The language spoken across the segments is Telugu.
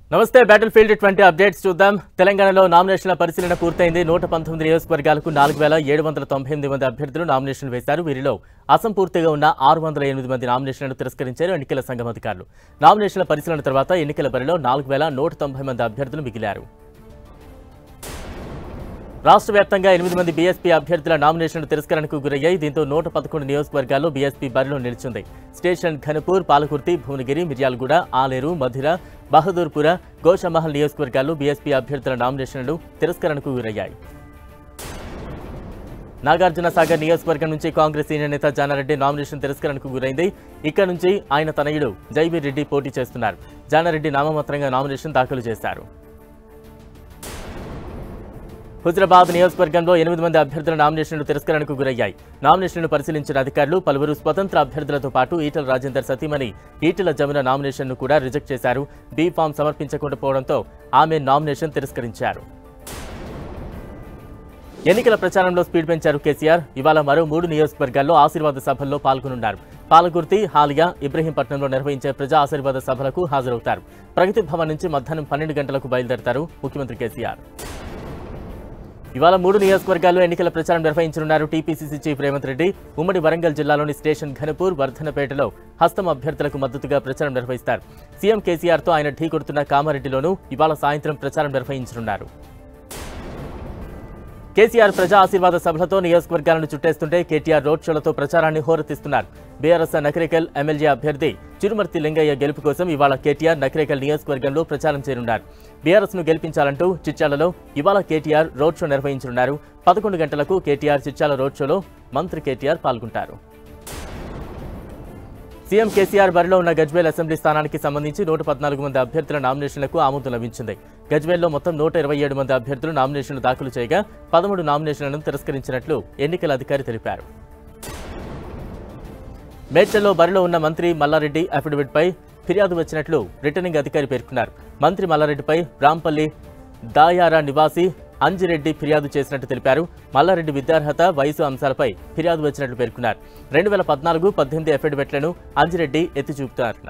నమస్తే బ్యాటిల్ ఫీల్డ్ ట్వంటీ అప్డేట్స్ చూద్దాం తెలంగాణలో నామినేషన్ల పరిశీలన పూర్తయింది నూట పంతొమ్మిది నియోజకవర్గాలకు నాలుగు వేల ఏడు వందల తొంభై ఎనిమిది మంది అభ్యర్థులు నామినేషన్ వేశారు వీరిలో అసంపూర్తిగా ఉన్న ఆరు వందల ఎనిమిది మంది నామినేషన్లను తిరస్కరించారు ఎన్నికల సంఘం అధికారులు నామినేషన్ల పరిశీలన తర్వాత ఎన్నికల బరిలో నాలుగు వేల నూట తొంభై మంది అభ్యర్థులు మిగిలారు రాష్ట్ర వ్యాప్తంగా ఎనిమిది మంది బీఎస్పీ అభ్యర్థుల నామినేషన్లు తిరస్కరణకు గురయ్యాయి దీంతో నూట పదకొండు నియోజకవర్గాల్లో బీఎస్పీ బరిలో నిలిచింది స్టేషన్ ఘనపూర్ పాలకుర్తి భువనగిరి మిర్యాలగూడ ఆలేరు మధిర బహదూర్పుర గోషమహల్ నియోజకవర్గాల్లో బీఎస్పీ అభ్యర్థుల నామినేషన్లు తిరస్కరణకు గురయ్యాయి నాగార్జున సాగర్ నియోజకవర్గం నుంచి కాంగ్రెస్ సీనియర్ నేత జానారెడ్డి నామినేషన్ తిరస్కరణకు గురైంది ఇక్కడ నుంచి ఆయన తనయుడు జైబీర్ రెడ్డి పోటీ చేస్తున్నారు జానారెడ్డి నామమాత్రంగా నామినేషన్ దాఖలు చేశారు హుజరాబాద్ నియోజకవర్గంలో ఎనిమిది మంది అభ్యర్థుల నామినేషన్లు తిరస్కరణకు గురయ్యాయి నామినేషన్లు పరిశీలించిన అధికారులు పలువురు స్వతంత్ర అభ్యర్థులతో పాటు ఈటల రాజేందర్ సతీమణి ఈటల జమున నామినేషన్ను కూడా రిజెక్ట్ చేశారు బీ ఫామ్ సమర్పించకుండా పోవడంతో ఆమె నామినేషన్ తిరస్కరించారు ఎన్నికల ప్రచారంలో స్పీడ్ పెంచారు కేసీఆర్ ఇవాళ మరో మూడు నియోజకవర్గాల్లో ఆశీర్వాద సభల్లో పాల్గొనున్నారు పాలకుర్తి హాలియా ఇబ్రహీంపట్నంలో నిర్వహించే ప్రజా ఆశీర్వాద సభలకు హాజరవుతారు ప్రగతి భవన్ నుంచి మధ్యాహ్నం పన్నెండు గంటలకు బయలుదేరతారు ముఖ్యమంత్రి కేసీఆర్ ఇవాళ మూడు నియోజకవర్గాల్లో ఎన్నికల ప్రచారం నిర్వహించనున్నారు టీపీసీసీ చీఫ్ రేవంత్ రెడ్డి ఉమ్మడి వరంగల్ జిల్లాలోని స్టేషన్ ఘనపూర్ వర్ధనపేటలో హస్తం అభ్యర్థులకు మద్దతుగా ప్రచారం నిర్వహిస్తారు సీఎం కేసీఆర్తో ఆయన ఢీకొడుతున్న కామారెడ్డిలోనూ ఇవాళ సాయంత్రం ప్రచారం నిర్వహించనున్నారు కేసీఆర్ ప్రజా ఆశీర్వాద సభలతో నియోజకవర్గాలను చుట్టేస్తుంటే కేటీఆర్ రోడ్ షోలతో ప్రచారాన్ని హోరెత్తిస్తున్నారు బీఆర్ఎస్ నకరేకల్ ఎమ్మెల్యే అభ్యర్థి చిరుమర్తి లింగయ్య గెలుపు కోసం ఇవాళ కేటీఆర్ నకరేకల్ నియోజకవర్గంలో ప్రచారం చేయనున్నారు బీఆర్ఎస్ ను గెలిపించాలంటూ చిట్యాలలో ఇవాళ కేటీఆర్ రోడ్ షో నిర్వహించనున్నారు పదకొండు గంటలకు కేటీఆర్ చిట్యాల రోడ్ షోలో మంత్రి కేటీఆర్ పాల్గొంటారు సీఎం కేసీఆర్ బరిలో ఉన్న గజ్వేల్ అసెంబ్లీ స్థానానికి సంబంధించి నూట పద్నాలుగు మంది అభ్యర్థుల నామినేషన్లకు ఆమోదం లభించింది గజ్వేల్లో మొత్తం నూట ఇరవై ఏడు మంది అభ్యర్థులు నామినేషన్లు దాఖలు చేయగా పదమూడు నామినేషన్లను తిరస్కరించినట్లు ఎన్నికల అధికారి తెలిపారు మేడ్చల్లో బరిలో ఉన్న మంత్రి మల్లారెడ్డి అఫిడవిట్పై ఫిర్యాదు వచ్చినట్లు రిటర్నింగ్ అధికారి పేర్కొన్నారు మంత్రి మల్లారెడ్డిపై రాంపల్లి దాయారా నివాసి అంజిరెడ్డి ఫిర్యాదు చేసినట్టు తెలిపారు మల్లారెడ్డి విద్యార్హత వయసు అంశాలపై ఫిర్యాదు వచ్చినట్లు పేర్కొన్నారు రెండు వేల పద్నాలుగు పద్దెనిమిది అఫిడవిట్లను అంజిరెడ్డి ఎత్తి చూపుతారు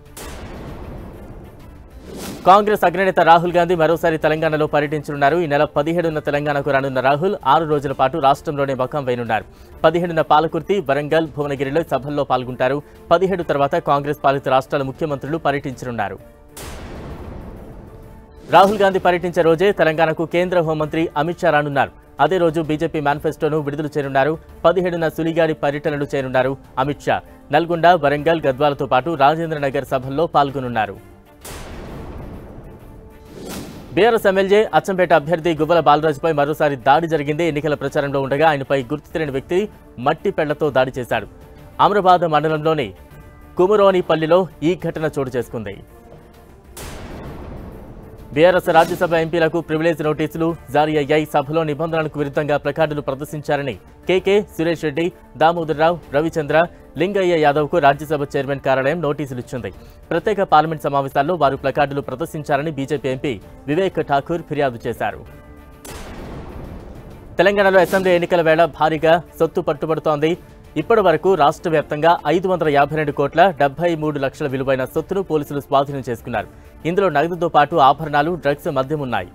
కాంగ్రెస్ అగ్రనేత రాహుల్ గాంధీ మరోసారి తెలంగాణలో పర్యటించనున్నారు ఈ నెల పదిహేడున తెలంగాణకు రానున్న రాహుల్ ఆరు రోజుల పాటు రాష్ట్రంలోనే మకాం వేయనున్నారు పదిహేడున పాలకుర్తి వరంగల్ భువనగిరిలో సభల్లో పాల్గొంటారు పదిహేడు తర్వాత కాంగ్రెస్ పాలిత రాష్ట్రాల ముఖ్యమంత్రులు పర్యటించనున్నారు రాహుల్ గాంధీ పర్యటించే రోజే తెలంగాణకు కేంద్ర హోంమంత్రి అమిత్ షా రానున్నారు అదే రోజు బీజేపీ మేనిఫెస్టోను విడుదల చేయనున్నారు పదిహేడున సులిగాడి పర్యటనలు చేయనున్నారు అమిత్ షా నల్గొండ వరంగల్ గద్వాలతో పాటు రాజేంద్ర నగర్ సభల్లో పాల్గొనున్నారు బీఆర్ఎస్ ఎమ్మెల్యే అచ్చంపేట అభ్యర్థి గువ్వల బాలరాజుపై మరోసారి దాడి జరిగింది ఎన్నికల ప్రచారంలో ఉండగా ఆయనపై గుర్తు తెలియని వ్యక్తి మట్టి పెళ్లతో దాడి చేశాడు అమరాబాద్ మండలంలోని కుమురోనిపల్లిలో ఈ ఘటన చోటు చేసుకుంది బీఆర్ఎస్ రాజ్యసభ ఎంపీలకు ప్రివిలేజ్ నోటీసులు జారీ అయ్యాయి సభలో నిబంధనలకు విరుద్ధంగా ప్లకార్డులు ప్రదర్శించారని కేకే సురేష్ రెడ్డి దామోదర్రావు రవిచంద్ర లింగయ్య యాదవ్కు రాజ్యసభ చైర్మన్ కార్యాలయం నోటీసులు ఇచ్చింది ప్రత్యేక పార్లమెంట్ సమావేశాల్లో వారు ప్లకార్డులు ప్రదర్శించారని బీజేపీ ఎంపీ వివేక్ ఠాకూర్ ఫిర్యాదు చేశారు తెలంగాణలో అసెంబ్లీ ఎన్నికల వేళ భారీగా సొత్తు పట్టుబడుతోంది ఇప్పటి వరకు రాష్ట్ర వ్యాప్తంగా ఐదు వందల యాభై రెండు కోట్ల డెబ్బై మూడు లక్షల విలువైన సొత్తును పోలీసులు స్వాధీనం చేసుకున్నారు ఇందులో నగదుతో పాటు ఆభరణాలు డ్రగ్స్ మద్యం ఉన్నాయి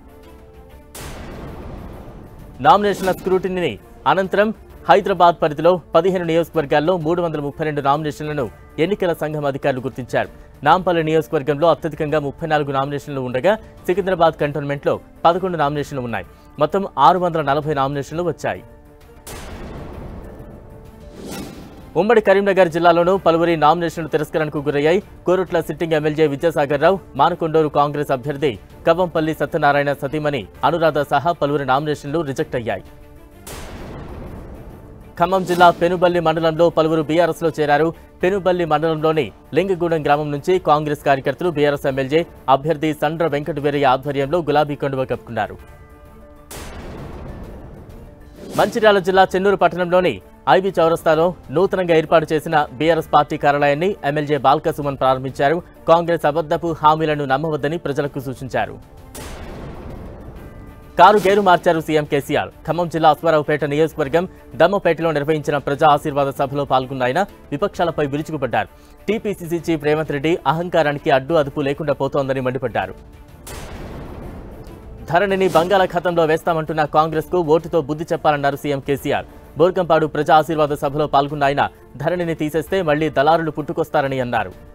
నామినేషన్ల స్క్రూటినీ అనంతరం హైదరాబాద్ పరిధిలో పదిహేను నియోజకవర్గాల్లో మూడు వందల ముప్పై రెండు నామినేషన్లను ఎన్నికల సంఘం అధికారులు గుర్తించారు నాంపల్లి నియోజకవర్గంలో అత్యధికంగా ముప్పై నాలుగు నామినేషన్లు ఉండగా సికింద్రాబాద్ కంటోన్మెంట్లో పదకొండు నామినేషన్లు ఉన్నాయి మొత్తం ఆరు వందల నలభై నామినేషన్లు వచ్చాయి ఉమ్మడి కరీంనగర్ జిల్లాలోనూ పలువురి నామినేషన్లు తిరస్కరణకు గురయ్యాయి Korutla sitting MLA Vidyasagar Rao Manakondur Congress అభ్యర్థి కవ్వంపల్లి సత్యనారాయణ సతీమణి అనురాధ సహా పలువురి నామినేషన్లు రిజెక్ట్ అయ్యాయి ఖమ్మం జిల్లా పెనుబల్లి మండలంలో పలువురు బీఆర్ఎస్ లో చేరారు పెనుబల్లి మండలంలోని లింగగూడెం గ్రామం నుంచి కాంగ్రెస్ కార్యకర్తలు బీఆర్ఎస్ ఎమ్మెల్యే అభ్యర్థి సండ్ర వెంకటవీరయ్య ఆధ్వర్యంలో గులాబీ కండువ కప్పుకున్నారు మంచిర్యాల జిల్లా చెన్నూరు పట్టణంలోని ఐబీ చౌరస్తాలో నూతనంగా ఏర్పాటు చేసిన బీఆర్ఎస్ పార్టీ కార్యాలయాన్ని ఎమ్మెల్యే బాల్క సుమన్ ప్రారంభించారు కాంగ్రెస్ అబద్ధపు హామీలను నమ్మవద్దని ప్రజలకు సూచించారు కారు గేరు మార్చారు సీఎం కేసీఆర్ ఖమ్మం జిల్లా అశ్వారావుపేట నియోజకవర్గం దమ్మపేటలో నిర్వహించిన ప్రజా ఆశీర్వాద సభలో పాల్గొన్న ఆయన విపక్షాలపై విరుచుకుపడ్డారు టీపీసీసీ చీఫ్ రేవంత్ రెడ్డి అహంకారానికి అడ్డు అదుపు లేకుండా పోతోందని మండిపడ్డారు ధరణిని బంగాళాఖాతంలో వేస్తామంటున్న కాంగ్రెస్ కు ఓటుతో బుద్ధి చెప్పాలన్నారు సీఎం కేసీఆర్ బోర్కంపాడు ప్రజా ఆశీర్వాద సభలో పాల్గొన్న ఆయన ధరణిని తీసేస్తే మళ్లీ దళారులు పుట్టుకొస్తారని అన్నారు